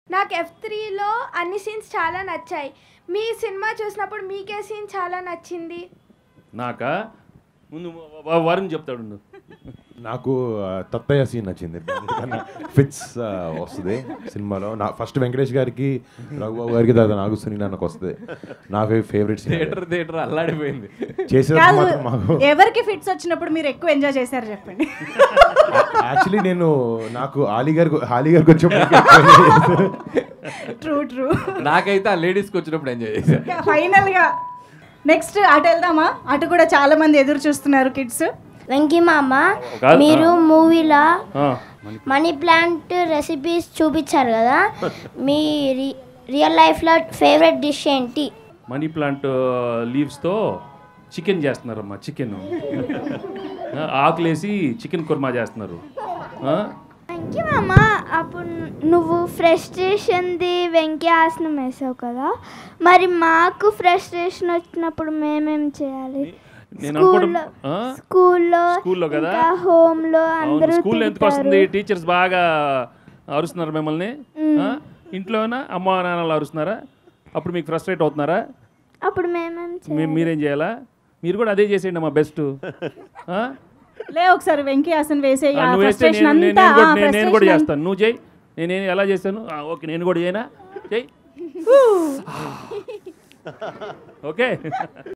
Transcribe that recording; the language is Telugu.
నాకు ఎఫ్ త్రీలో అన్ని సీన్స్ చాలా నచ్చాయి మీ సినిమా చూసినప్పుడు మీకే సీన్ చాలా నచ్చింది నాకా ముందు వ- వరుణ్ చెప్తాడు ఉండు. నాకు ఆ, తత్తయ్య సీన్ నచ్చింది ఫిట్స్ వస్తుంది సినిమాలో నా ఫస్ట్ వెంకటేష్ గారికి రఘుబాబు గారికి తర్వాత నాగశ్వని నాకు వస్తుంది నా ఫేవరెట్ సీన్ థియేటర్ థియేటర్ అల్లాడిపోయింది చేసేటప్పుడు కాదు మాత్రం మాకు ఎవరికి ఫిట్స్ వచ్చినప్పుడు మీరు ఎక్కువ ఎంజాయ్ చేశారు చెప్పండి యాక్చువల్లీ నేను నాకు ఆలీ గారికి హాలీ గారికి వచ్చినప్పుడు ట్రూ ట్రూ నాకైతే ఆ లేడీస్కి వచ్చినప్పుడు ఎంజాయ్ చేశాను ఫైనల్ గా నెక్స్ట్ అటు వెళ్దామా అటు కూడా చాలా మంది ఎదురు చూస్తున్నారు కిడ్స్ వెంకీ మామ కాదు, మీరు మూవీలో ఆ, మనీ ప్లాంట్ రెసిపీస్ చూపించారు కదా మీ రి రియల్ లైఫ్లో ఫేవరెట్ డిష్ ఏంటి మనీ ప్లాంట్ లీవ్స్తో చికెన్ చేస్తున్నారమ్మా చికెన్ ఆకులేసి చికెన్ కుర్మా చేస్తున్నారు ఆ? వెంకీ మామ అప్పుడు నువ్వు ఫ్రస్ట్రేషన్ది వెంకీ ఆసనం వేసావు కదా మరి మాకు ఫ్రస్ట్రేషన్ వచ్చినప్పుడు మేమేం చేయాలి నేను స్కూల్లో అనుకోవడం ఆ? స్కూల్లో స్కూల్లో కదా? ఇంకా హోమ్లో అవును అందరూ స్కూల్లో ఎందుకు వస్తుంది టీచర్స్ బాగా అరుస్తున్నారు మిమ్మల్ని ఆ? ఇంట్లోనా అమ్మ నాన్నలు అరుస్తున్నారా అప్పుడు మీకు ఫ్రస్ట్రేట్ అవుతున్నారా అప్పుడు మేమేం చేయాలి మీ- మీరేం చేయాలా మీరు కూడా అదే చేసేయండి అమ్మా బెస్ట్ లే ఒకసారి వెంకీ ఆసన్ వేసే నువ్వు వేస్తే ఫ్రస్ట్రేషన్ నేను నేను- అంతా నేను కూడా- నేను- నేను కూడా frustration చేస్తాను నువ్వు చేయి నేను ఎలా చేస్తాను ఆ, ఓకే నేను కూడా చేయనా చేయి ఓకే